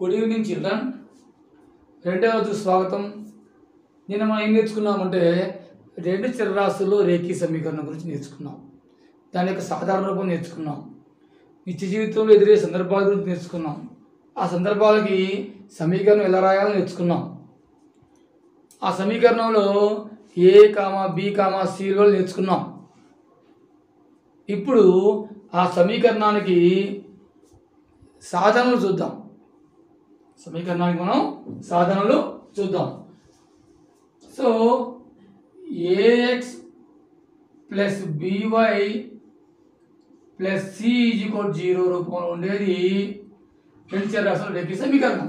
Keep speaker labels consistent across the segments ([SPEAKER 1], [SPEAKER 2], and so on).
[SPEAKER 1] Good evening children రెండవ రోజు స్వాగతం నిన్న మనం ఏం నేర్చుకున్నామంటే రెండు చరరాశుల్లో రేఖీ సమీకరణం గురించి నేర్చుకున్నాం దాని యొక్క సాధారణ రూపం నేర్చుకున్నాం నిత్య జీవితంలో ఎదురే సందర్భాల గురించి నేర్చుకున్నాం ఆ సందర్భాలకి సమీకరణం ఎలా రాయాలో నేర్చుకున్నాం ఆ సమీకరణంలో ఏ కామా బి కామా సిలో నేర్చుకున్నాం ఇప్పుడు ఆ సమీకరణానికి సాధనలు చూద్దాం సమీకరణానికి మనం సాధనలు చూద్దాం so a x plus b y plus c equal zero రూపంలో ఉండేది రెండు చరరాశుల రేఖీ సమీకరణం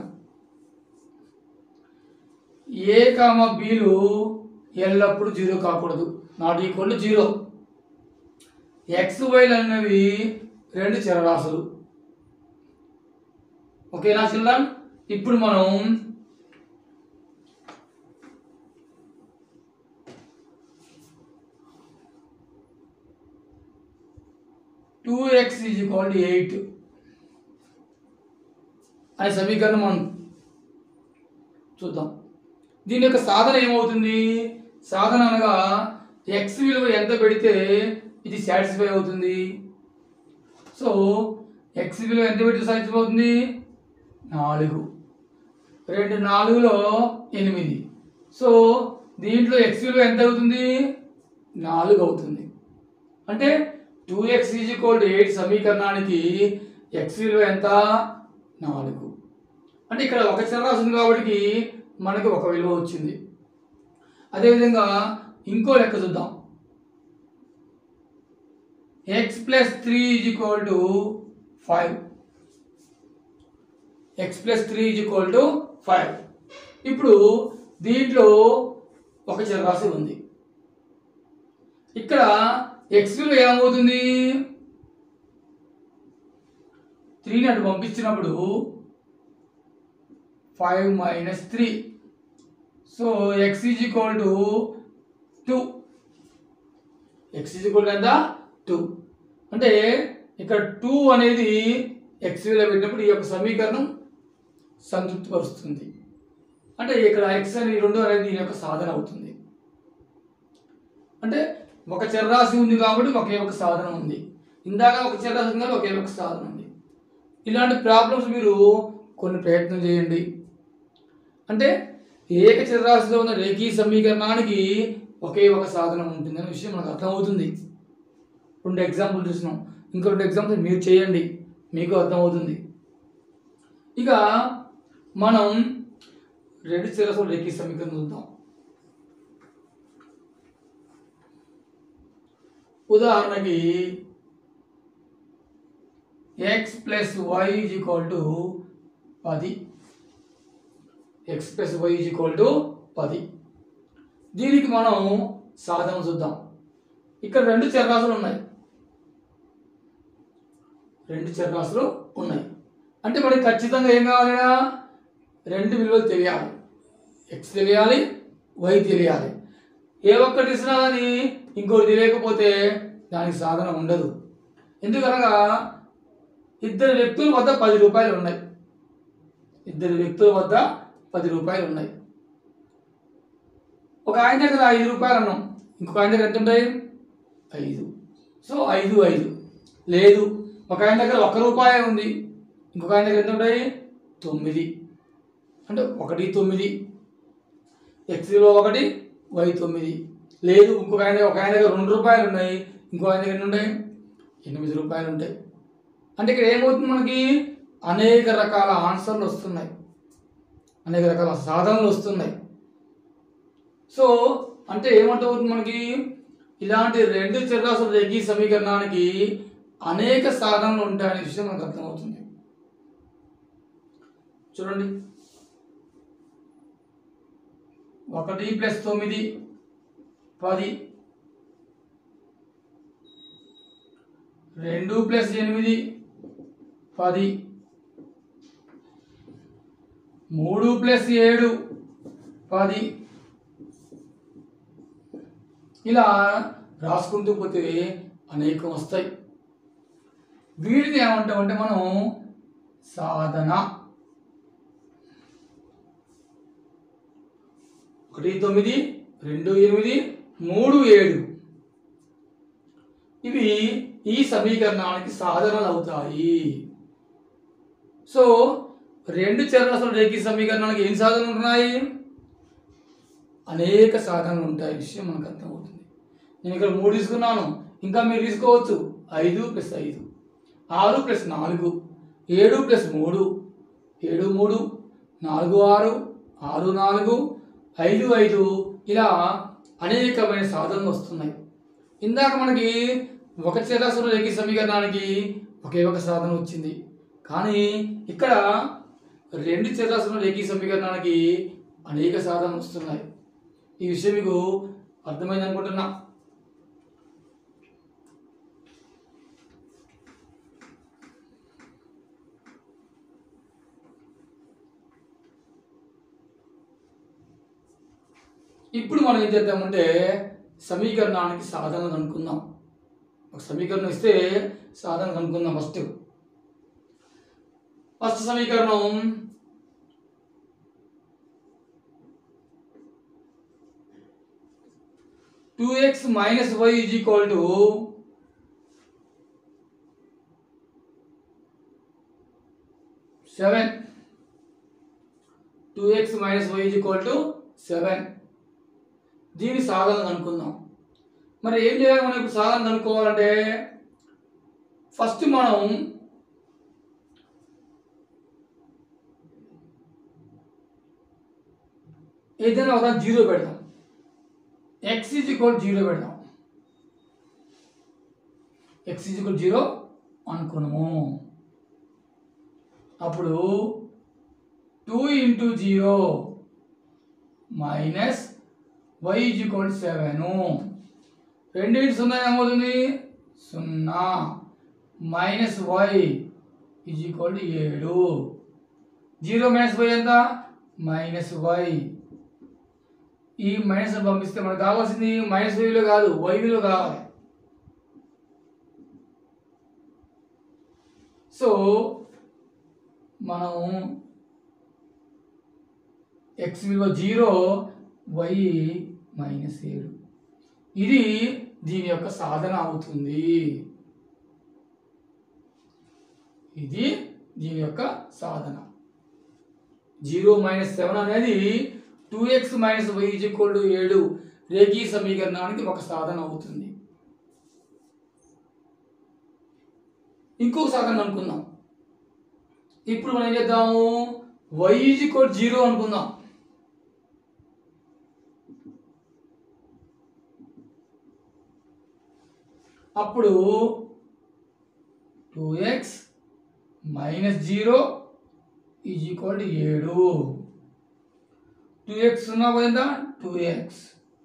[SPEAKER 1] ఏ కామ బీలు ఎల్లప్పుడూ జీరో కాకూడదు not equal to zero x వైలు అనేవి రెండు చరరాశులు ఓకేనా చిల్డ్రన్ ఇప్పుడు మనం two x is equal to eight అనే సమీకరణం మనం చూద్దాం దీని యొక్క సాధన ఏమవుతుంది సాధన అనగా ఎక్స్ విలువ ఎంత పెడితే ఇది సాటిస్ఫై అవుతుంది సో ఎక్స్ విలువ ఎంత పెడితే సాటిస్ఫై అవుతుంది నాలుగు రెండు నాలుగులో ఎనిమిది సో దీంట్లో ఎక్స్ విలువ ఎంత అవుతుంది నాలుగు అవుతుంది అంటే two x is equal to eight సమీకరణానికి ఎక్స్ విలువ ఎంత నాలుగు అంటే ఇక్కడ ఒక చరరాశి ఉంది కాబట్టి మనకి ఒక విలువ వచ్చింది అదేవిధంగా ఇంకో లెక్క చూద్దాం x plus three is equal to five x plus three is equal to five ఇప్పుడు దీంట్లో ఒక చరరాశి ఉంది ఇక్కడ ఎక్స్ విలువ ఏమవుతుంది త్రీని అటు పంపించినప్పుడు five minus three so x is equal to two x is equal ఎంత టూ అంటే ఇక్కడ టూ అనేది ఎక్స్ విలువ పెట్టినప్పుడు ఈ యొక్క సమీకరణం సంతృప్తిపరుస్తుంది అంటే ఇక్కడ ఎక్స్ అని రెండు అనేది దీని యొక్క సాధన అవుతుంది అంటే ఒక చరరాశి ఉంది కాబట్టి ఒకే ఒక సాధన ఉంది ఇందాక ఒక చరరాశి ఉంది కాబట్టి ఒకే ఒక సాధన ఉంది ఇలాంటి ప్రాబ్లమ్స్ మీరు కొన్ని ప్రయత్నం చేయండి అంటే ఏక చరరాశిలో ఉన్న రేఖీ సమీకరణానికి ఒకే ఒక సాధనం ఉంటుంది అనే విషయం మనకు అర్థమవుతుంది రెండు ఎగ్జాంపుల్ చూసినాం ఇంకో రెండు ఎగ్జాంపుల్ మీరు చేయండి మీకు అర్థమవుతుంది ఇక మనం రెండు చరరాశుల రేఖీ సమీకరణం చూద్దాం ఉదాహరణకి x plus y is equal to పది x plus y is equal to పది దీనికి మనం సాధన చూద్దాం ఇక్కడ రెండు చరరాశులు ఉన్నాయి రెండు చరరాశులు ఉన్నాయి అంటే మనకి ఖచ్చితంగా ఏం కావాలినా రెండు విలువలు తెలియాలి ఎక్స్ తెలియాలి వై తెలియాలి ఏ ఒక్కటి ఇచ్చినా కానీ ఇంకోటి తెలియకపోతే దానికి సాధన ఉండదు ఎందుకనగా ఇద్దరు వ్యక్తుల వద్ద పది రూపాయలు ఉన్నాయి ఇద్దరు వ్యక్తుల వద్ద పది రూపాయలు ఉన్నాయి ఒక ఆయన దగ్గర ఐదు రూపాయలు అన్నాం ఇంకొక ఆయన దగ్గర ఎంత ఉంటాయి ఐదు సో ఐదు ఐదు లేదు ఒక ఆయన దగ్గర ఒక రూపాయ ఉంది ఇంకొక ఆయన దగ్గర ఎంత ఉంటాయి తొమ్మిది అంటే ఒకటి తొమ్మిది ఎక్స్ విలువ ఒకటి వై తొమ్మిది లేదు ఇంకొక ఆయన ఒక ఆయన దగ్గర రెండు రూపాయలు ఉన్నాయి ఇంకో ఆయన దగ్గర ఎన్ని ఉంటాయి ఎనిమిది రూపాయలు ఉంటాయి అంటే ఇక్కడ ఏమవుతుంది మనకి అనేక రకాల ఆన్సర్లు వస్తున్నాయి అనేక రకాల సాధనలు వస్తున్నాయి సో అంటే ఏమంటవుతుంది మనకి ఇలాంటి రెండు చరరాశుల రేఖీ సమీకరణానికి అనేక సాధనలు ఉంటాయనే విషయం మనకు అర్థమవుతుంది చూడండి ఒకటి ప్లస్ తొమ్మిది పది రెండు ప్లస్ ఎనిమిది పది మూడు ప్లస్ ఏడు పది ఇలా రాసుకుంటూ పోతే అనేకం వస్తాయి వీటిని ఏమంటామంటే మనం సాధన ఒకటి తొమ్మిది రెండు ఎనిమిది మూడు ఏడు ఇవి ఈ సమీకరణానికి సాధనలు అవుతాయి సో రెండు చరరాశుల రేఖీ సమీకరణానికి ఏం సాధనలు ఉన్నాయి అనేక సాధనలు ఉంటాయి విషయం మనకు అర్థమవుతుంది నేను ఇక్కడ మూడు తీసుకున్నాను ఇంకా మీరు తీసుకోవచ్చు ఐదు ప్లస్ ఐదు ఆరు ప్లస్ నాలుగు ఏడు ప్లస్ మూడు ఏడు మూడు నాలుగు ఆరు ఆరు నాలుగు ఐదు ఐదు ఇలా అనేకమైన సాధనలు వస్తున్నాయి ఇందాక మనకి ఒక చరాశుల రేఖీ సమీకరణానికి ఒకే ఒక సాధన వచ్చింది కానీ ఇక్కడ రెండు చరాశుల రేఖీ సమీకరణానికి అనేక సాధనలు వస్తున్నాయి ఈ విషయం మీకు అర్థమైంది అనుకుంటున్నా ఇప్పుడు మనం ఏం చేద్దామంటే సమీకరణానికి సాధనలు కనుక్కుందాం ఒక సమీకరణం ఇస్తే సాధన కనుక్కుందాం ఫస్ట్ ఫస్ట్ సమీకరణం two x minus y is equal to seven two x minus y is equal to seven దీని సాధన కనుక్కుందాం మరి ఏం చేయాలి మనం ఇప్పుడు సాధన కనుక్కోవాలంటే ఫస్ట్ మనం ఏదైనా ఒక జీరో పెడదాం ఎక్స్ ఈజ్ ఈక్వల్ జీరో పెడదాం ఎక్స్ ఈజ్ ఈక్వల్ జీరో అనుకున్నాము అప్పుడు two into zero minus y is equal seven రెండు ఇంటూ సున్నా ఏమవుతుంది సున్నా మైనస్ వై ఈజ్ ఈక్వల్ ఏడు జీరో మైనస్ వై ఎంత మైనస్ వై ఈ మైనస్ పంపిస్తే మనకు కావాల్సింది మైనస్ విలువ కాదు వై విలువ కావాలి సో మనం ఎక్స్ విలువ జీరో వై మైనస్ ఏడు ఇది దీని యొక్క సాధన అవుతుంది ఇది దీని యొక్క సాధన జీరో మైనస్ సెవెన్ అనేది two x minus y equal ఏడు రేఖీ సమీకరణానికి ఒక సాధన అవుతుంది ఇంకొక సాధన అనుకుందాం ఇప్పుడు మనం ఏం చేద్దాము వై ఈజ్ ఈక్వల్ జీరో అనుకుందాం అప్పుడు two x minus zero is equal to ఏడు టూ ఎక్స్ సున్నా పోయిందా two x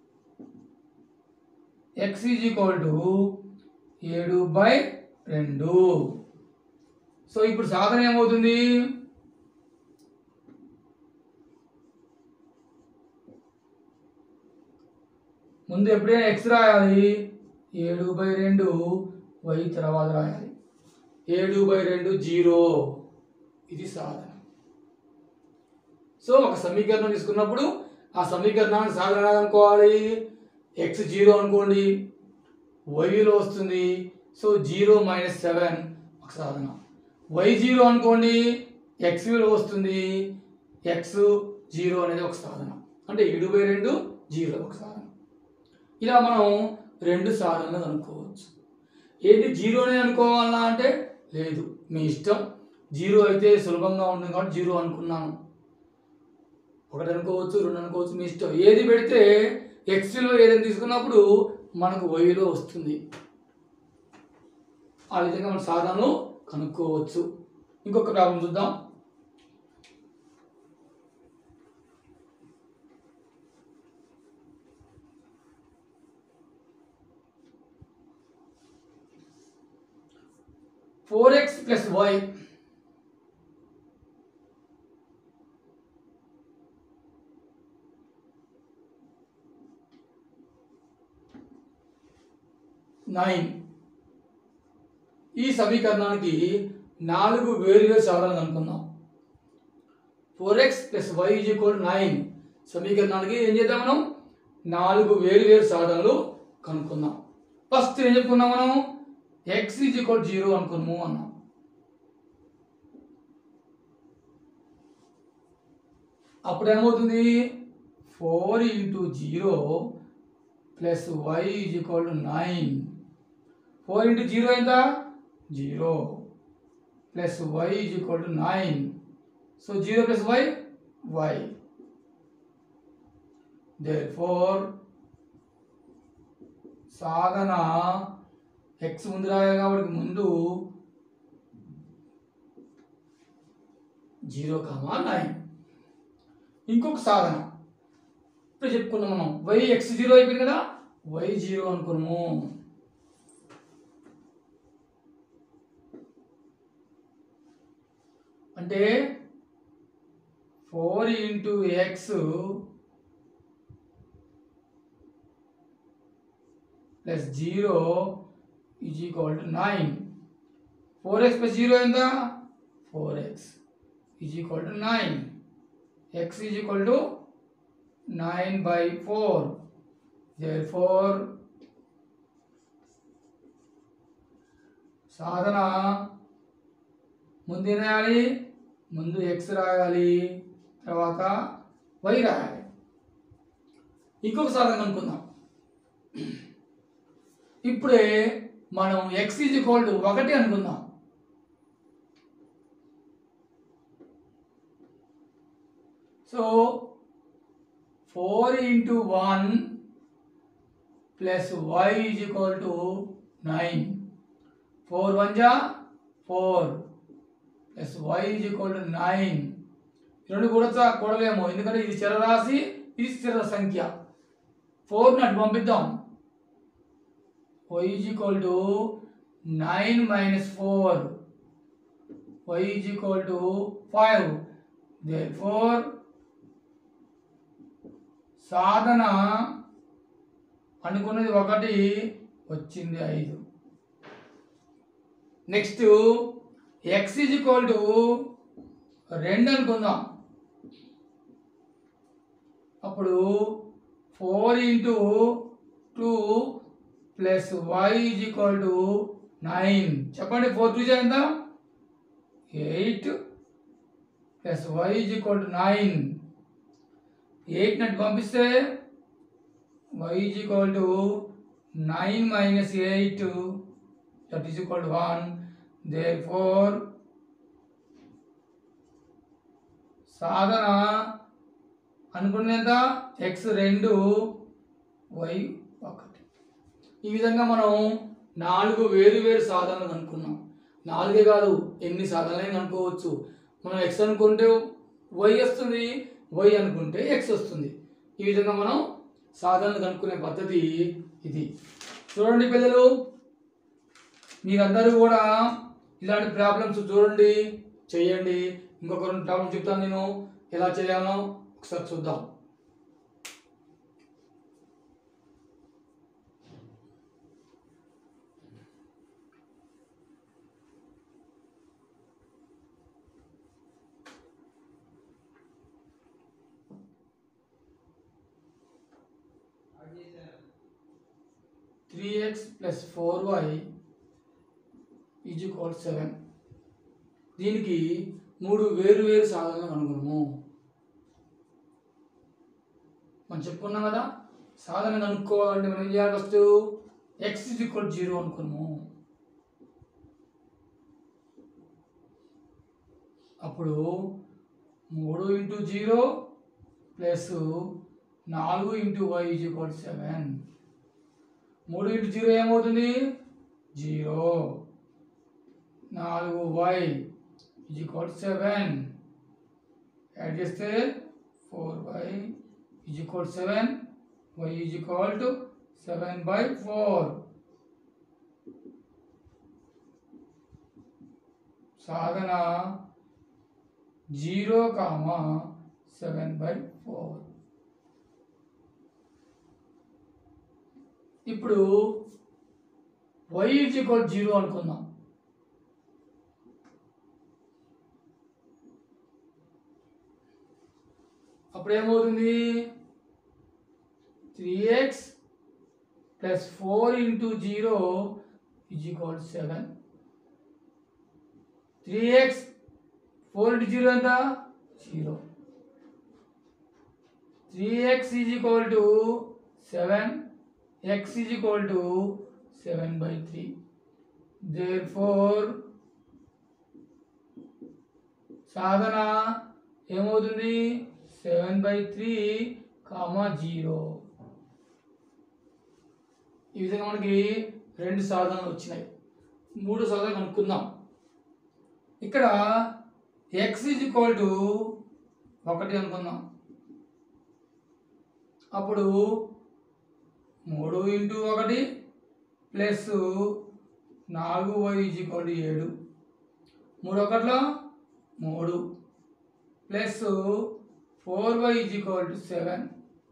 [SPEAKER 1] x is equal to ఏడు బై రెండు సో ఇప్పుడు సాధన ఏమవుతుంది ముందు ఎప్పుడైనా ఎక్స్ రాయాలి ఏడు బై రెండు వై తర్వాత రాయాలి ఏడు బై రెండు జీరో ఇది సాధన సో ఒక సమీకరణం తీసుకున్నప్పుడు ఆ సమీకరణాన్ని సాధన ఎలా అనుకోవాలి ఎక్స్ జీరో అనుకోండి వైలో వస్తుంది సో జీరో మైనస్ సెవెన్ ఒక సాధన వై జీరో అనుకోండి ఎక్స్ విలువ వస్తుంది ఎక్స్ జీరో అనేది ఒక సాధన అంటే ఏడు బై రెండు జీరో ఒక సాధన ఇలా మనం రెండు సాధనలు అనుకోవచ్చు ఏంటి జీరోనే అనుకోవాలా అంటే లేదు మీ ఇష్టం జీరో అయితే సులభంగా ఉంటుంది కాబట్టి జీరో అనుకున్నాను ఒకటి అనుకోవచ్చు రెండు అనుకోవచ్చు మీ ఇష్టం ఏది పెడితే ఎక్స్లో ఏదైనా తీసుకున్నప్పుడు మనకు వైలో వస్తుంది ఆ విధంగా మన సాధనలు కనుక్కోవచ్చు ఇంకొక ప్రాబ్లం చూద్దాం four x plus y nine ఈ సమీకరణానికి నాలుగు వేరువేరు సాధనలు అనుకుందాం four x plus y is equal nine సమీకరణానికి ఏం చేద్దాం మనం నాలుగు వేరు వేరు సాధనలు కనుక్కుందాం ఫస్ట్ ఏం చెప్పుకున్నాం మనం ఎక్స్ ఈజ్ ఈక్వల్ జీరో అనుకున్నాము అన్నాం అప్పుడు ఏమవుతుంది four into zero plus y is equal to nine four into zero ఎంత zero plus y is equal to nine so zero plus y y therefore సాధన x ముందు రాయాలి కాబట్టి ముందు జీరో కామా నైన్ ఇంకొక సాధన ఇప్పుడు చెప్పుకున్నాం మనం వై ఎక్స్ జీరో అయిపోయింది కదా వై జీరో అనుకున్నాము అంటే four into x plus zero is equal to nine four x plus zero ఎంత four x is equal to nine x is equal to nine by four therefore సాధన ముందు ఏం రాయాలి ముందు ఎక్స్ రాయాలి తర్వాత వై రాయాలి ఇంకొక సాధన అనుకుందాం ఇప్పుడే మనం ఎక్స్ ఈజ్ ఈక్వల్ టు ఒకటి అనుకుందాం so four into one plus y is equal to nine four one జా four plus y is equal to nine రెండు కూడా కూడలేము ఎందుకంటే ఇది చరరాశి ఇది స్థిర సంఖ్య ఫోర్ అటు పంపిద్దాం y is equal to 9 minus 4 y is equal to 5 therefore సాధన అనుకున్నది ఒకటి వచ్చింది ఐదు next x is equal to రెండు అనుకుందాం అప్పుడు four into two plus y is equal to nine చెప్పండి ఫోర్ టూ ఎంత eight plus y is equal to nine eight నట్టు పంపిస్తే y is equal to nine minus eight that is equal to one therefore సాధన అనుకున్నది ఎంత X రెండు why ఒకటి ఈ విధంగా మనం నాలుగు వేరు వేరు సాధనలు అనుకున్నాం నాలుగే కాదు ఎన్ని సాధనలైనా అనుకోవచ్చు మనం ఎక్స్ అనుకుంటే వై వస్తుంది వై అనుకుంటే ఎక్స్ వస్తుంది ఈ విధంగా మనం సాధనలు కనుక్కునే పద్ధతి ఇది చూడండి పిల్లలు మీరందరూ కూడా ఇలాంటి ప్రాబ్లమ్స్ చూడండి చేయండి ఇంకొక రెండు ప్రాబ్లమ్స్ చెప్తాను నేను ఎలా చేయాలో ఒకసారి చూద్దాం three x plus four y is equal seven దీనికి మూడు వేరు వేరు సాధనలు కనుగొనము మనం చెప్పుకున్నాం కదా సాధన కనుక్కోవాలంటే మనం ఏం చేయాలి first x is equal zero అనుకున్నాము అప్పుడు మూడు ఇంటూ జీరో ప్లస్ నాలుగు into y is equal seven మూడు ఇంటూ జీరో ఏమవుతుంది జీరో నాలుగు y is equal seven add చేస్తే four y is equal seven y is equal to seven by four సాధన zero comma seven by four ఇప్పుడు y is equal zero అనుకుందాం అప్పుడు ఏమవుతుంది three x plus four into zero is equal seven three X four into zero ఎంత zero three x is equal to seven x is equal to seven by three therefore సాధన ఏమవుతుంది seven by three comma zero ఈ విధంగా మనకి రెండు సాధనలు వచ్చినాయి మూడు సాధనలు కనుక్కుందాం ఇక్కడ ఎక్స్ ఈజ్ ఈక్వల్ టు ఒకటి అనుకుందాం అప్పుడు మూడు ఇంటూ ఒకటి ప్లస్ నాలుగు వై ఈజ్ ఈక్వల్ టు ఏడు మూడు ఒకటిలో మూడు plus four y is equal to seven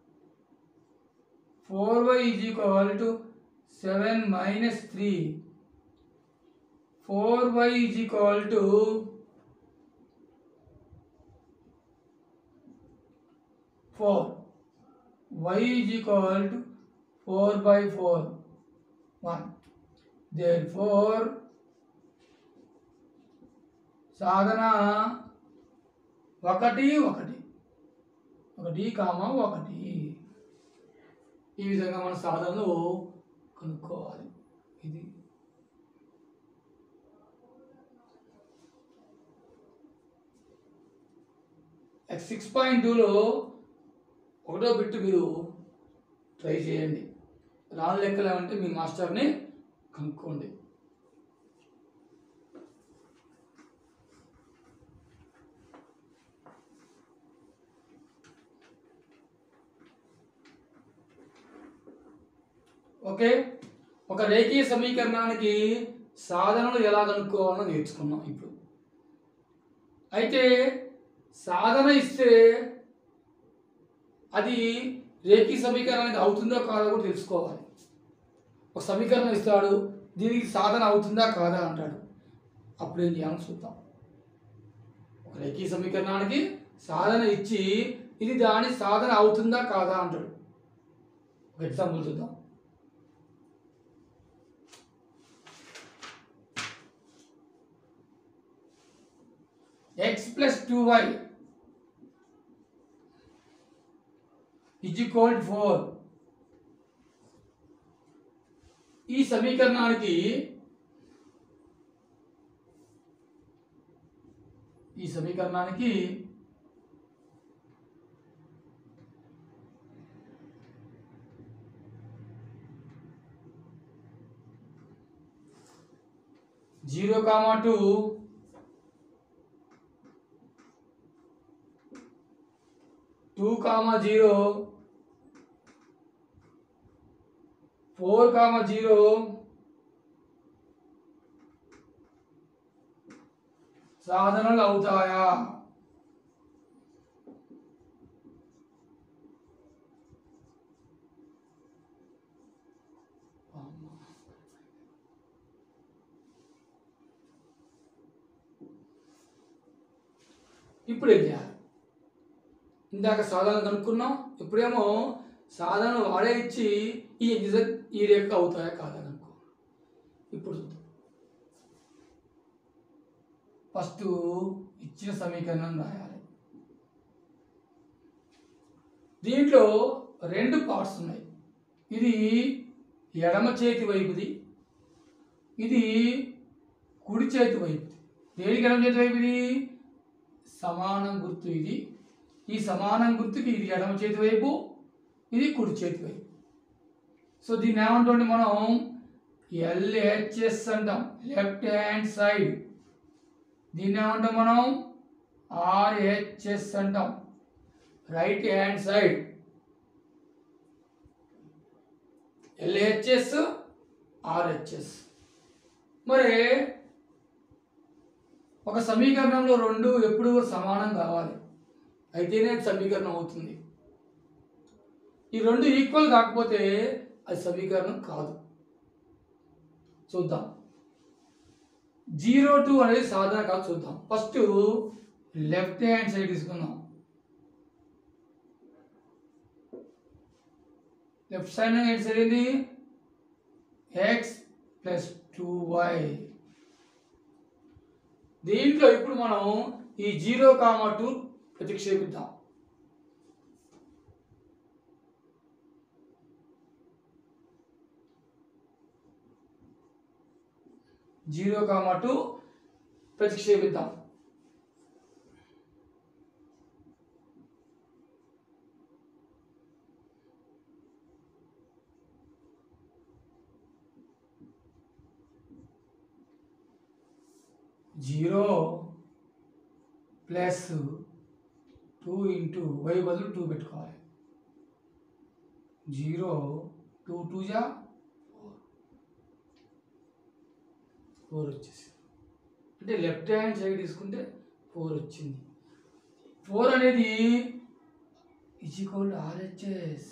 [SPEAKER 1] four y is equal to seven minus three four y is equal to four y is equal to four by four one therefore సాధన ఒకటి ఒకటి ఒకటి కామ ఒకటి ఈ విధంగా మన సాధనలు కనుక్కోవాలి ఇది సిక్స్ పాయింట్ టూలో ఒకటో బిట్టు మీరు ట్రై చేయండి రాని లెక్కలు ఏమంటే మీ మాస్టర్ని కనుక్కోండి ఓకే ఒక రేఖీయ సమీకరణానికి సాధనలు ఎలా కనుక్కోవాలో నేర్చుకున్నాం ఇప్పుడు అయితే సాధన ఇస్తే అది రేఖీ సమీకరణానికి అవుతుందో కాదో కూడా తెలుసుకోవాలి ఒక సమీకరణం ఇస్తాడు దీనికి సాధన అవుతుందా కాదా అంటాడు అప్పుడు ఏం చేయాలని చూద్దాం ఒక రేఖీ సమీకరణానికి సాధన ఇచ్చి ఇది దాని సాధన అవుతుందా కాదా అంటాడు ఒక ఎగ్జాంపుల్ చూద్దాం x plus 2y is equal to 4 ఈ సమీకరణానికి ఈ సమీకరణానికి zero comma two two comma zero four comma zero సాధనలు అవుతాయా ఇప్పుడు ఏం చేయాలి ఇందాక సాధన కనుక్కున్నాం ఇప్పుడేమో సాధన వాడే ఇచ్చి ఈ నిజం ఈ రేఖ అవుతాయా కాదా కనుక్కో ఇప్పుడు చూద్దాం ఫస్ట్ ఇచ్చిన సమీకరణం రాయాలి దీంట్లో రెండు పార్ట్స్ ఉన్నాయి ఇది ఎడమ చేతి వైపుది ఇది కుడి చేతి వైపుది దేనికి ఎడమ చేతి వైపుది సమానం గుర్తు ఇది ఈ సమానం గుర్తుకి ఇది ఎడమ చేతి వైపు ఇది కుడి చేతి వైపు సో దీన్ని ఏమంటుంది మనం ఎల్హెచ్ఎస్ అంటాం లెఫ్ట్ హ్యాండ్ సైడ్ దీన్ని ఏమంటాం మనం ఆర్హెచ్ఎస్ అంటాం right hand side LHS RHS మరి ఒక సమీకరణంలో రెండు ఎప్పుడు కూడా సమానం కావాలి అయితేనే అది సమీకరణం అవుతుంది ఈ రెండు ఈక్వల్ కాకపోతే అది సమీకరణం కాదు చూద్దాం జీరో టూ అనేది సాధన కాదు చూద్దాం ఫస్ట్ లెఫ్ట్ హ్యాండ్ సైడ్ తీసుకుందాం లెఫ్ట్ సైడ్ ఏంటి సరైంది ఎక్స్ ప్లస్ టూ వై దీంట్లో ఇప్పుడు మనం ఈ జీరో కామా టూ ప్రతిక్షేపిద్దాం జీరో కామా టూ ప్రతిక్షేపిద్దాం zero plus two into y బదులు టూ పెట్టుకోవాలి జీరో టూ టూ జా ఫోర్ ఫోర్ వచ్చేసి అంటే లెఫ్ట్ హ్యాండ్ సైడ్ తీసుకుంటే ఫోర్ వచ్చింది ఫోర్ అనేది ఇజ్ ఈక్వల్ ఆర్హెచ్ఎస్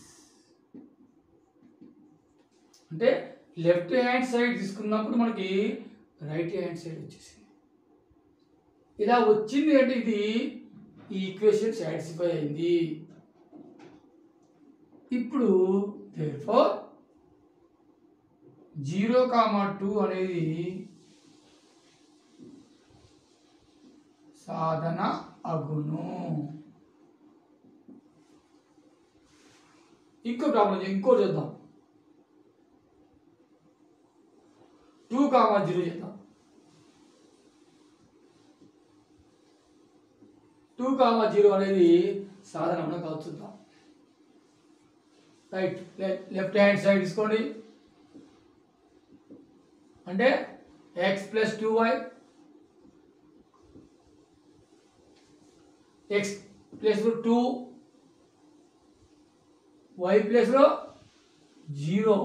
[SPEAKER 1] అంటే లెఫ్ట్ హ్యాండ్ సైడ్ తీసుకున్నప్పుడు మనకి రైట్ హ్యాండ్ సైడ్ వచ్చేసింది ఇలా వచ్చింది అంటే ఇది ఈ ఈక్వేషన్ సాటిస్ఫై అయింది ఇప్పుడు ఫోర్ జీరో కామా టూ అనేది సాధన అగును ఇంకో ప్రాబ్లం ఇంకో చేద్దాం టూ కామా జీరో చేద్దాం టూ కామా జీరో అనేది సాధారణంగా కలుస్తుందాం రైట్ లెఫ్ట్ హ్యాండ్ సైడ్ తీసుకోండి అంటే x plus two y x ప్లస్లో టూ వై ప్లస్లో జీరో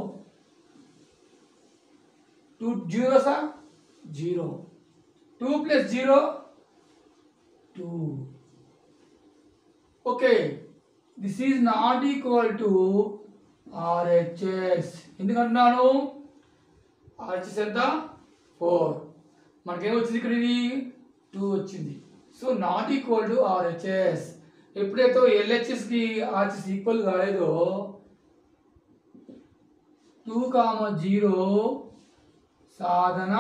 [SPEAKER 1] టూ జీరో సా zero two plus zero two okay this is not equal to RHS ఎందుకంటున్నాను ఆర్హెచ్ఎస్ ఎంత ఫోర్ మనకేం వచ్చింది ఇక్కడ ఇది టూ వచ్చింది so not equal to RHS ఎప్పుడైతే ఎల్హెచ్ఎస్కి ఆర్హెచ్ఎస్ ఈక్వల్ కాలేదో టూ కామ జీరో సాధన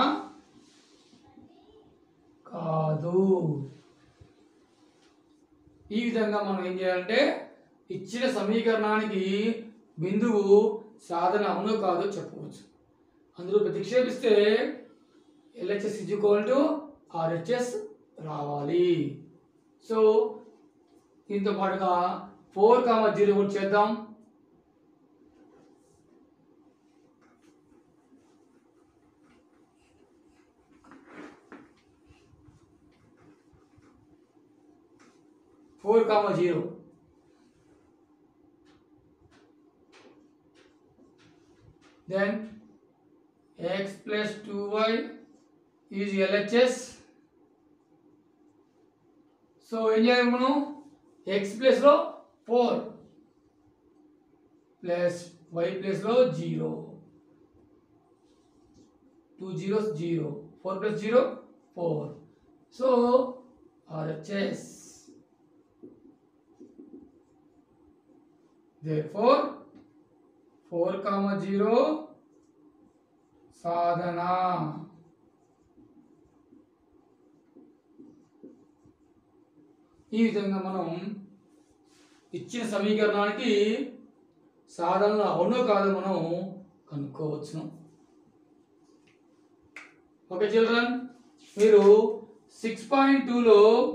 [SPEAKER 1] కాదు ఈ విధంగా మనం ఏం చేయాలంటే ఇచ్చిన సమీకరణానికి బిందువు సాధన అవునో కాదో చెప్పవచ్చు అందులో ప్రతిక్షేపిస్తే LHS is equal to RHS రావాలి సో దీంతో పాటుగా ఫోర్ కామ జీరో కూడా చేద్దాం four comma zero then x plus 2y is LHS so ఏం చేయాలి మనం ఎక్స్ ప్లస్లో ఫోర్ ప్లస్ వై ప్లస్లో zero two zeros zero four plus zero four so RHS therefore 4 comma 0 సాధన ఈ విధంగా మనం ఇచ్చిన సమీకరణానికి సాధనలు అవునో కాదో మనం కనుక్కోవచ్చును ఓకే చిల్డ్రన్ మీరు సిక్స్ పాయింట్ టూలో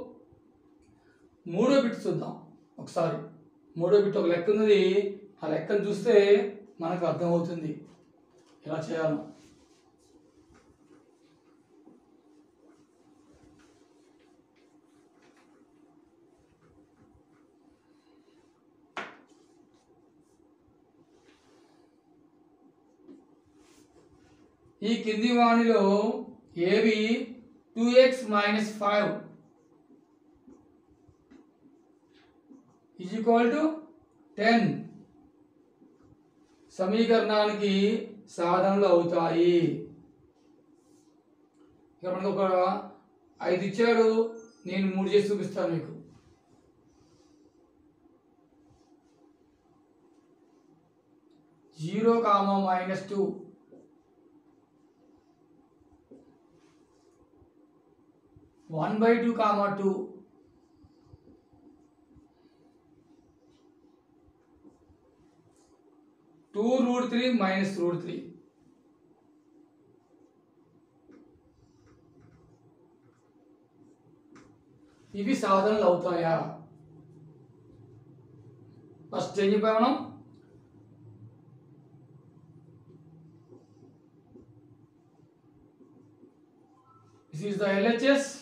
[SPEAKER 1] మూడో బిట్ చూద్దాం ఒకసారి మూడో బిట్ ఒక లెక్క ఉన్నది ఆ లెక్కను చూస్తే మనకు అర్థమవుతుంది ఎలా చేయాలో ఈ కింది వాణిలో ఏవి two x minus five is equal to ten సమీకరణానికి సాధనలు అవుతాయి ఇక్కడ మనకు ఒక ఐదు ఇచ్చాడు నేను మూడు చేసి చూపిస్తాను మీకు zero comma minus two one by two comma two two root three minus root three ఇవి సాధనలు అవుతాయా ఫస్ట్ ఏం చెప్పాం మనం This is the LHS.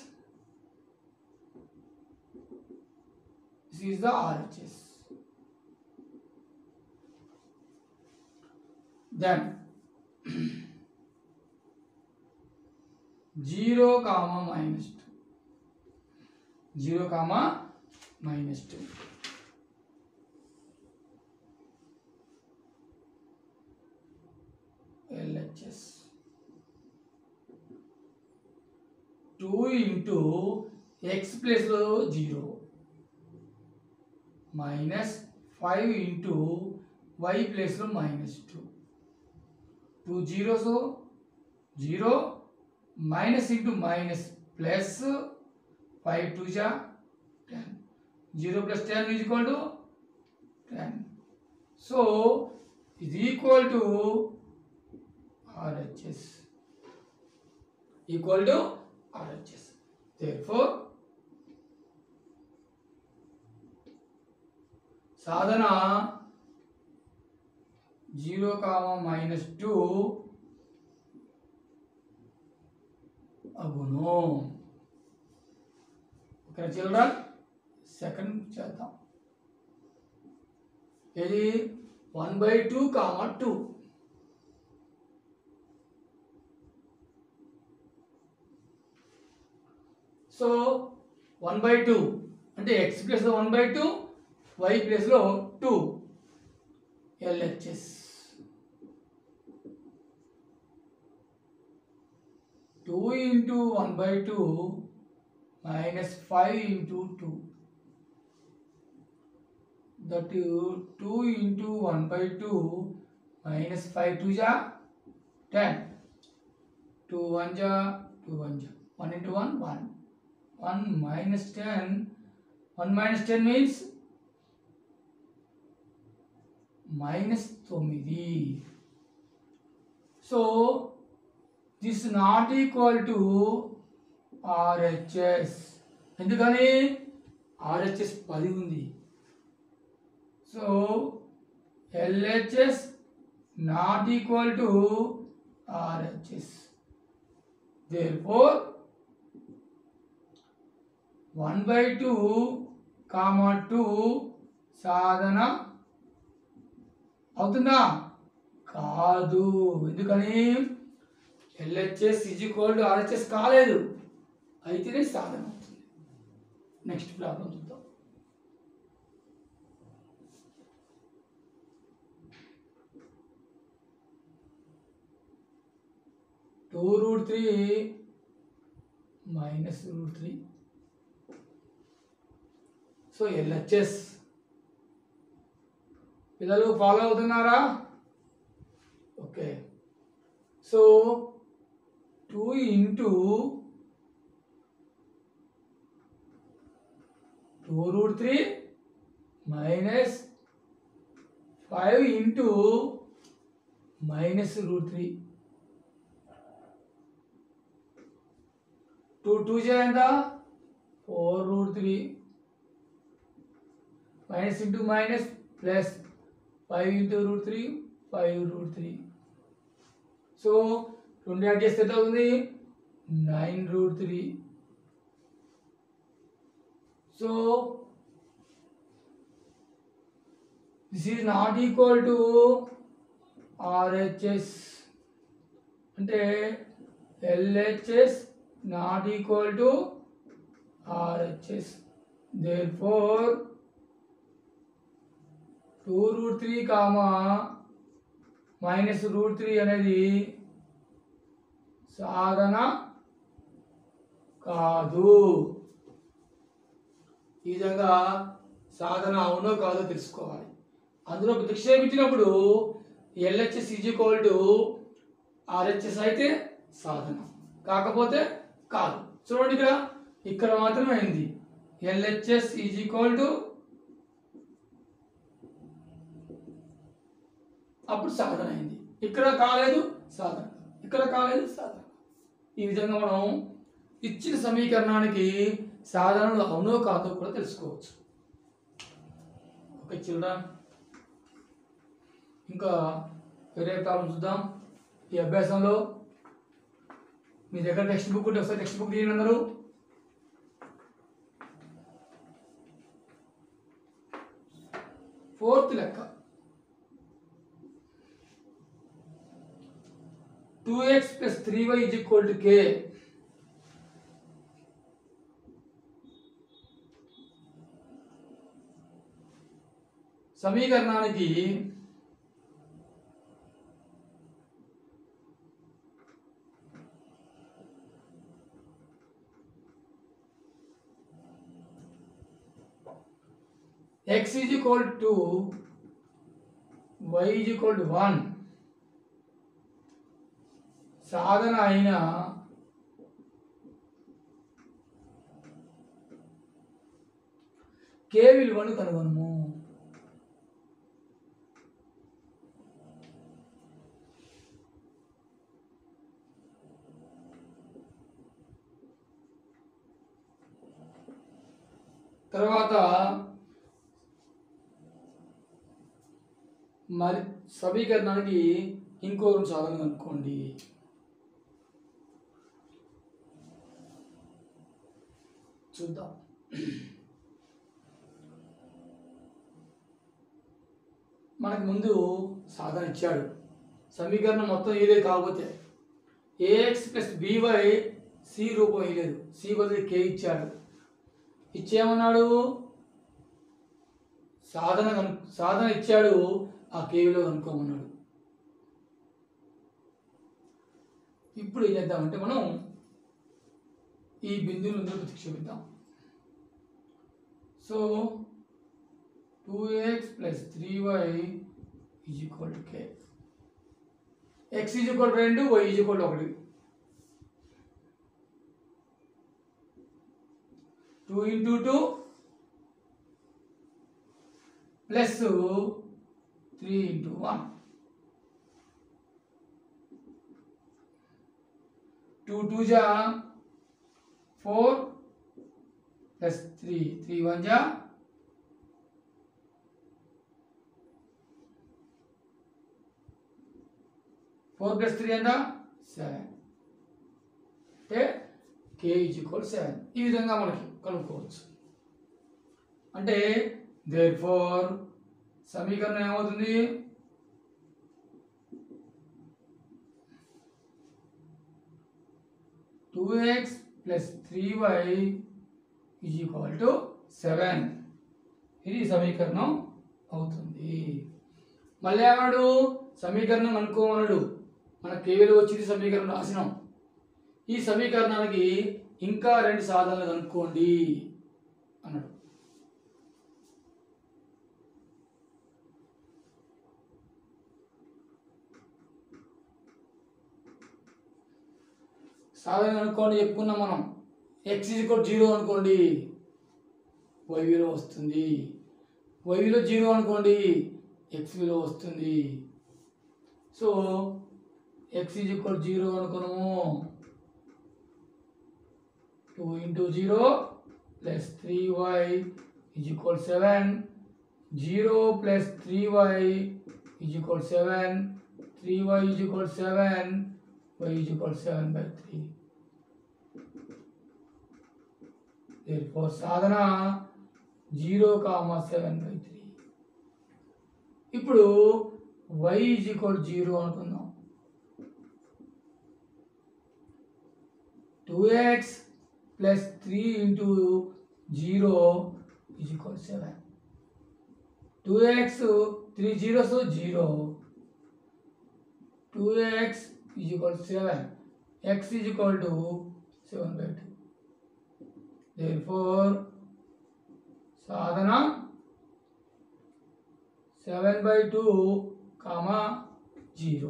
[SPEAKER 1] This is the RHS. Then 0 comma minus 2. 0 comma minus 2. LHS. 2 into x ప్లస్లో zero minus five into y ప్లస్లో minus two two zeros zero minus into minus plus five two జా ten zero plus ten is equal to ten so ఇది equal to RHS equal to RHS. Therefore, సాధన zero comma minus two అగును okay children second చేద్దాం ఇది one by two comma two so one by two అంటే x ప్లస్లో one by two y ప్లస్లో two LHS two into one by two minus five into two that two into one by two minus five two జా ten two one జా two one జా one into one one 1 minus 10 1 minus 10 means minus 9 so this is not equal to RHS ఎందుకని RHS పది ఉంది so LHS not equal to RHS therefore one by two comma two సాధన అవుతుందా కాదు ఎందుకని LHS is equal to RHS కాలేదు అయితేనే సాధన అవుతుంది నెక్స్ట్ ప్రాబ్లం చూద్దాం two root three minus root three so LHS పిల్లలు ఫాలో అవుతున్నారా okay so two into two root three minus five into minus root three two two చేయంత four root three minus into minus plus five into root three five root three so రెండు add చేస్తే ఎంత అవుతుంది nine root three so this is not equal to RHS అంటే LHS not equal to RHS therefore two root three comma minus root three అనేది సాధన కాదు ఈ విధంగా సాధన అవునో కాదో తెలుసుకోవాలి అందులో ప్రతిక్షేపించినప్పుడు LHS is equal to RHS అయితే సాధన కాకపోతే కాదు చూడండి ఇక్కడ ఇక్కడ మాత్రమే అయింది ఎల్హెచ్ఎస్ ఈజ్ ఈక్వల్ టు అప్పుడు సాధన అయింది ఇక్కడ కాలేదు సాధన ఇక్కడ కాలేదు సాధన ఈ విధంగా మనం ఇచ్చిన సమీకరణానికి సాధనలు అవునో కాదో కూడా తెలుసుకోవచ్చు ఓకే చిల్డ్రన్ ఇంకా వేరే ప్రాబ్లం చూద్దాం ఈ అభ్యాసంలో మీ దగ్గర టెక్స్ట్ బుక్ ఉంటే ఒకసారి టెక్స్ట్ బుక్ తీయండి అందరూ ఫోర్త్ లెక్క two x plus three y is equal to k సమీకరణానికి x is equal to y is equal to 1 సాధన అయిన k విలువను కనుగొనము తర్వాత మరి సమీకరణానికి ఇంకో రెండు సాధనలు కనుక్కోండి చూద్దాం మనకు ముందు సాధన ఇచ్చాడు సమీకరణం మొత్తం ఏదే కాకపోతే ఏఎక్స్ ప్లస్ బీవై సి రూపం వేయలేదు సి బదులు కే ఇచ్చాడు ఇచ్చేమన్నాడు సాధన కను- సాధన ఇచ్చాడు ఆ కేవీలో కనుక్కోమన్నాడు ఇప్పుడు ఏం చేద్దామంటే మనం ఈ బిందువులు ఇందులో ప్రతిక్షేపిద్దాం so two x plus three y is equal to k x is equal రెండు వై ఈజ్ ఈక్వల్ ఒకటి two into two plus three into one two two జా four plus three three one జా ఫోర్ ప్లస్ త్రీ ఎంత seven అంటే k is equal seven ఈ విధంగా మనకి కనుక్కోవచ్చు అంటే దేర్ ఫోర్ సమీకరణం ఏమవుతుంది two x plus three y is equal to seven ఇది సమీకరణం అవుతుంది మళ్ళీ ఏమన్నాడు సమీకరణం అనుకోమన్నాడు మన కేవలం వచ్చింది సమీకరణం రాసినాం ఈ సమీకరణానికి ఇంకా రెండు సాధనలు కనుక్కోండి అన్నాడు సాధన అనుకోండి చెప్పుకున్నాం మనం ఎక్స్ ఈక్వల్ జీరో అనుకోండి వై విలువ వస్తుంది వై విలువ జీరో అనుకోండి ఎక్స్ విలువ వస్తుంది so x is equal zero అనుకున్నాము two into zero plus three y is equal seven zero plus three y is equal seven three y is equal seven y is equal seven by three therefore సాధన zero comma seven by three ఇప్పుడు y is equal zero అనుకుందాం two x plus three into zero is equal seven two x three zeros zero two x is equal seven x is equal to seven by two therefore సాధన seven by two comma zero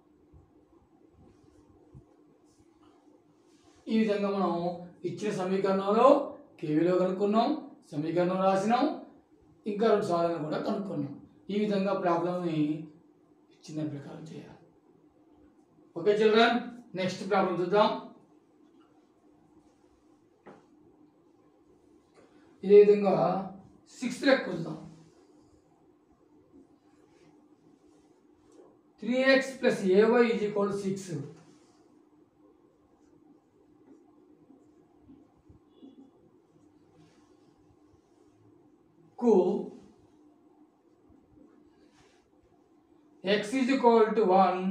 [SPEAKER 1] ఈ విధంగా మనం ఇచ్చిన సమీకరణంలో కేవీలో కనుక్కున్నాం సమీకరణం రాసినాం ఇంకా రెండు సాధనలు కూడా కనుక్కున్నాం ఈ విధంగా ప్రాబ్లమ్ని ఇచ్చిన ప్రకారం చేయాలి ఓకే చిల్డ్రన్ నెక్స్ట్ ప్రాబ్లం చూద్దాం ఇదే విధంగా సిక్స్త్ లెక్క చూద్దాం three x plus a y is equal six కు x is equal to one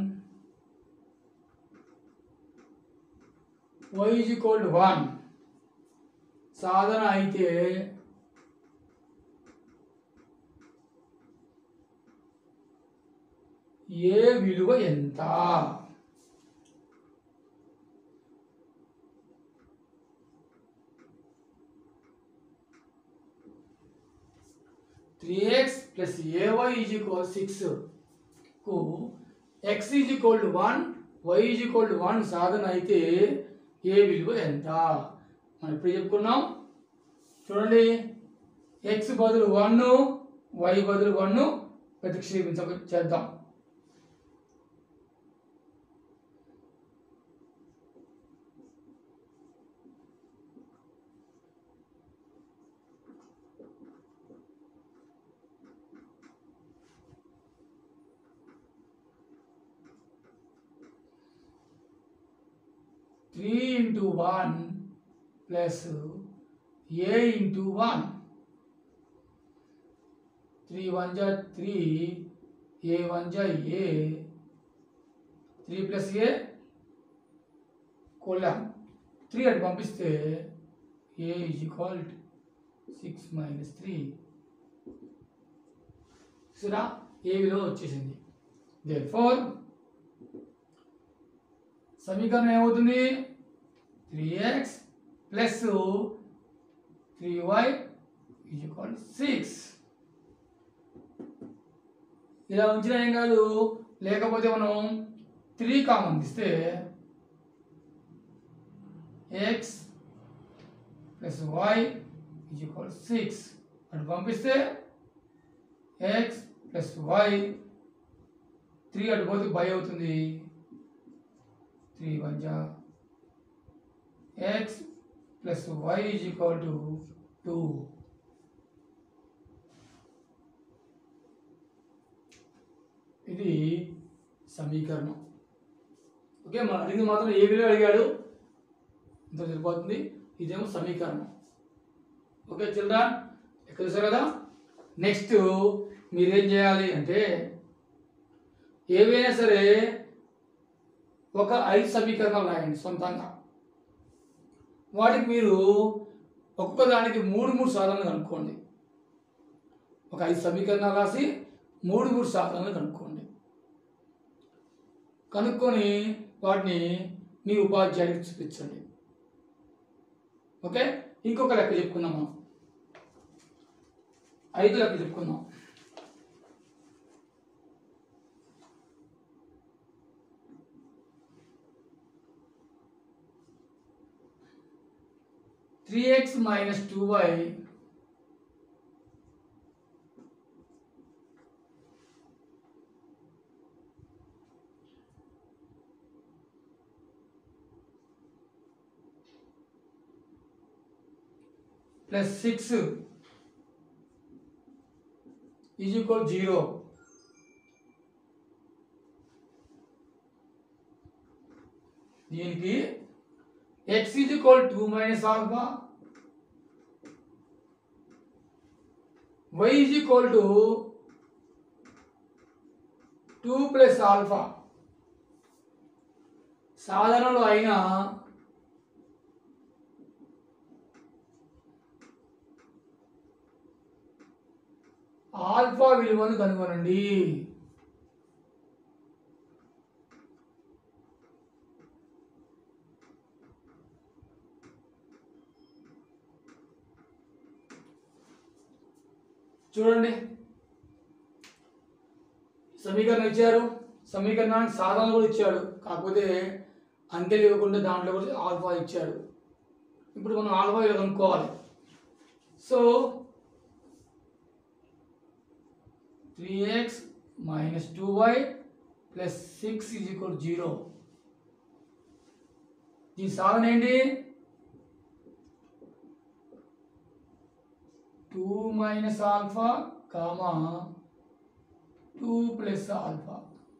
[SPEAKER 1] y is equal to one సాధన అయితే ఏ విలువ ఎంత three x plus a y is equal six కు x is equal to one y is equal to one సాధన అయితే a విలువ ఎంత మనం ఇప్పుడు చెప్పుకున్నాం చూడండి ఎక్స్ బదులు వన్ వై బదులు వన్ ప్రతిక్షేపించ చేద్దాం three into one plus a into one three one జా త్రీ ఏ వన్ జా ఏ త్రీ ప్లస్ ఏ కొల్లాం త్రీ అటు పంపిస్తే a is equal six minus three సురా ఏ విలువ వచ్చేసింది దేర్ ఫోర్ సమీకరణం ఏమవుతుంది three x plus three y is equal six ఇలా ఉంచిన ఏం కాదు లేకపోతే మనం త్రీ కామన్ తీస్తే x plus y is equal six అటు పంపిస్తే ఎక్స్ ప్లస్ వై త్రీ అటు పోతే బై అవుతుంది త్రీ వన్ జా x plus y is equal to two ఇది సమీకరణం ఓకే మన అడిగింది మాత్రం ఏ విలువ అడిగాడు ఇంత సరిపోతుంది ఇదేమో సమీకరణం ఓకే చిల్డ్రన్ ఎక్కడ చూసారు కదా నెక్స్ట్ మీరేం చేయాలి అంటే ఏవైనా సరే ఒక ఐదు సమీకరణాలు రాయండి సొంతంగా వాటికి మీరు ఒక్కొక్క దానికి మూడు మూడు సాధనలు కనుక్కోండి ఒక ఐదు సమీకరణాలు రాసి మూడు మూడు సాధనలు కనుక్కోండి కనుక్కొని వాటిని మీ ఉపాధ్యాయుడికి చూపించండి ఓకే ఇంకొక లెక్క చెప్పుకుందాం మనం ఐదు లెక్క చెప్పుకుందాం three x minus two y plus six is equal zero దీనికి x is equal two minus alpha y is equal to two plus alpha సాధనలు అయిన ఆల్ఫా విలువను కనుగొనండి చూడండి సమీకరణం ఇచ్చారు సమీకరణానికి సాధనలు కూడా ఇచ్చాడు కాకపోతే అంకెలు ఇవ్వకుండా దాంట్లో కూడా ఆల్ఫా ఇచ్చాడు ఇప్పుడు మనం ఆల్ఫా ఇలా కనుక్కోవాలి so three x minus two y plus six is equal zero దీని సాధన ఏంటి two minus alpha comma two plus alpha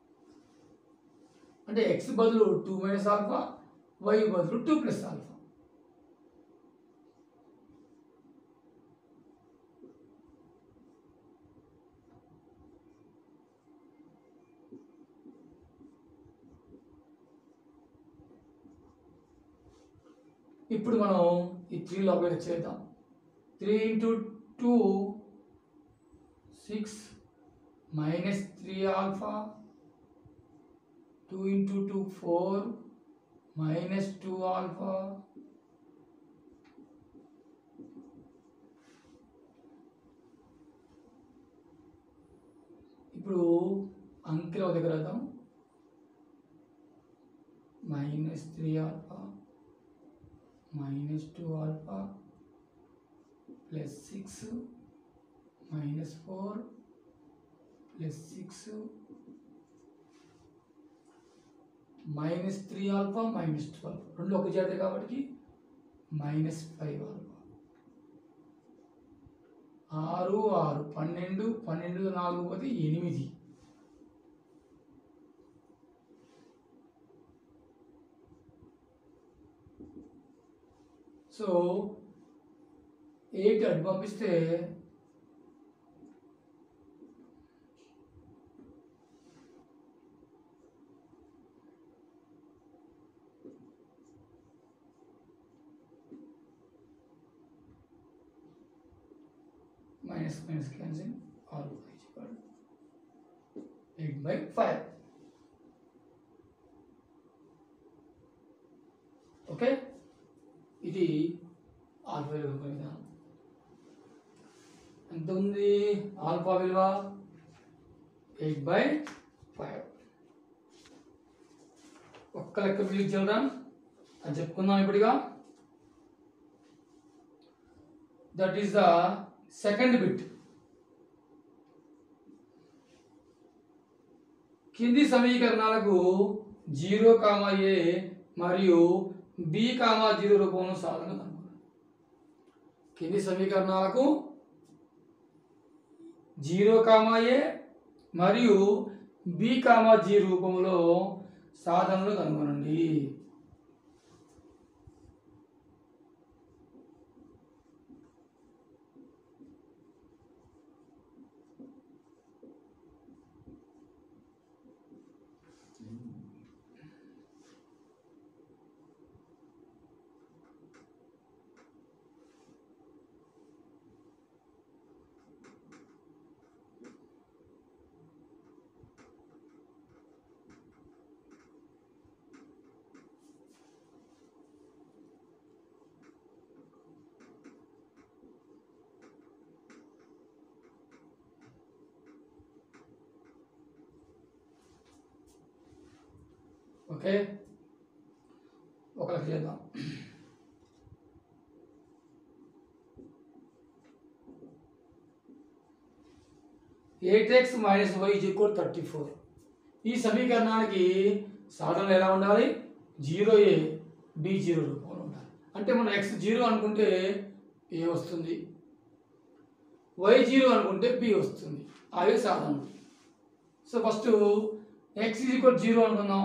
[SPEAKER 1] అంటే ఎక్స్ బదులు టూ మైనస్ ఆల్ఫా వై బదులు టూ ప్లస్ ఆల్ఫా ఇప్పుడు మనం ఈ త్రీ లోపలికి చేద్దాం three into two six minus three alpha two into two four minus two alpha ఇప్పుడు అంకెల దగ్గర వద్దాం minus three alpha minus two alpha plus six minus four plus six minus three alpha minus twelve రెండు ఒక జాతి కాబట్టి minus five alpha ఆరు ఆరు పన్నెండు పన్నెండు నాలుగు పోతే ఎనిమిది సో ఎయిట్ అటు పంపిస్తే minus minus cancel all is equal to 8 by 5 okay ఇది ఆల్ఫా విలువ విధానం ఎంత ఉంది ఆల్ఫా విలువ ఎయిట్ బై ఫైవ్ ఒక్క లెక్క బిలీవ్ చిల్డ్రన్ అది చెప్పుకుందాం ఇప్పుడుగా that is the second bit కింది సమీకరణాలకు జీరో కామా ఏ మరియు బి కామా జీరో రూపంలో సాధన కనుగొనండి కింది సమీకరణాలకు జీరో కామా ఏ మరియు బి కామా జీ రూపంలో సాధనలు కనుగొనండి ఓకే ఒక లెక్క చేద్దాం eight x minus y equal thirty four ఈ సమీకరణానికి సాధనలు ఎలా ఉండాలి జీరో ఏ బి జీరో రూపంలో ఉండాలి అంటే మనం ఎక్స్ జీరో అనుకుంటే ఏ వస్తుంది వై జీరో అనుకుంటే బి వస్తుంది అవే సాధనలు so first x equal zero అనుకుందాం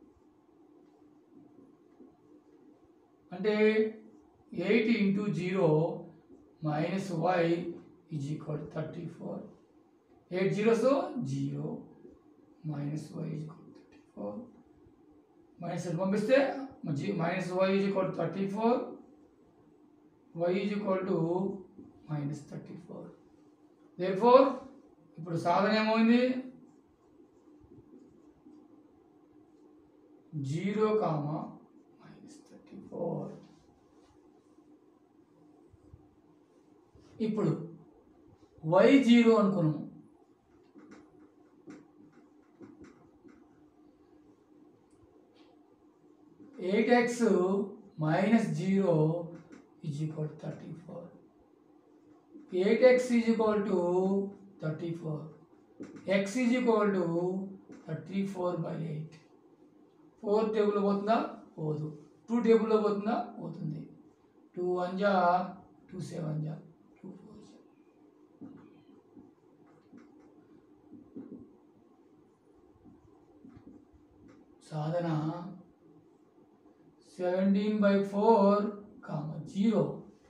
[SPEAKER 1] అంటే eight into zero minus y is equal thirty four eight zeros zero minus y is equal thirty four minus పంపిస్తే జీ minus y is equal thirty four y is equal to minus thirty four therefore ఇప్పుడు సాధన ఏమైంది zero comma minus thirty four ఇప్పుడు y zero అనుకున్నాము eight x minus zero is equal thirty four eight x is equal to thirty four x is equal to thirty four by eight four టేబుల్లో పోతుందా పోదు two టేబుల్లో పోతుందా పోతుంది two one జా two seven జా two four జా సాధన seventeen by four comma zero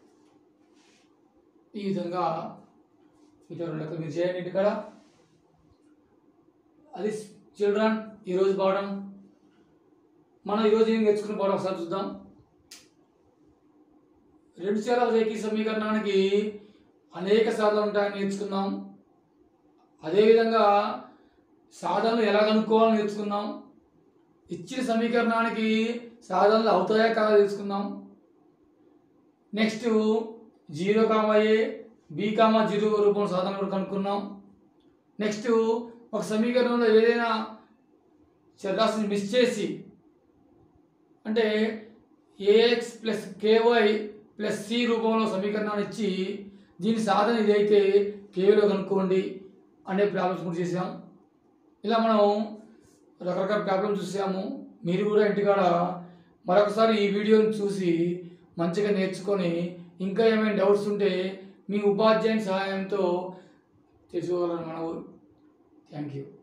[SPEAKER 1] ఈ విధంగా ఇటు రెండు లెక్కలు మీరు చేయండి ఇంటికాడ అది చిల్డ్రన్ ఈరోజు పాఠం మనం ఈరోజు ఏం నేర్చుకున్న పాఠం ఒకసారి చూద్దాం రెండు చేల రేఖీ సమీకరణానికి అనేక సాధనలు ఉంటాయని నేర్చుకున్నాం అదేవిధంగా సాధనలు ఎలా కనుక్కోవాలని నేర్చుకున్నాం ఇచ్చిన సమీకరణానికి సాధనలు అవుతాయా కాదా తెలుసుకుందాం next zero comma a b comma zero రూపంలో సాధన కూడా కనుక్కున్నాం నెక్స్ట్ ఒక సమీకరణంలో ఏదైనా చరరాశిని మిస్ చేసి అంటే a x plus k y plus c రూపంలో సమీకరణాన్ని ఇచ్చి దీని సాధన ఇదైతే కేవీలో కనుక్కోండి అనే ప్రాబ్లమ్స్ కూడా చేసాం ఇలా మనం రకరకాల ప్రాబ్లమ్స్ చూసాము మీరు కూడా ఇంటికాడ మరొకసారి ఈ వీడియోని చూసి మంచిగా నేర్చుకొని ఇంకా ఏమైనా డౌట్స్ ఉంటే మీ ఉపాధ్యాయుని సహాయంతో తెలుసుకోగలరు మనవు థ్యాంక్ యూ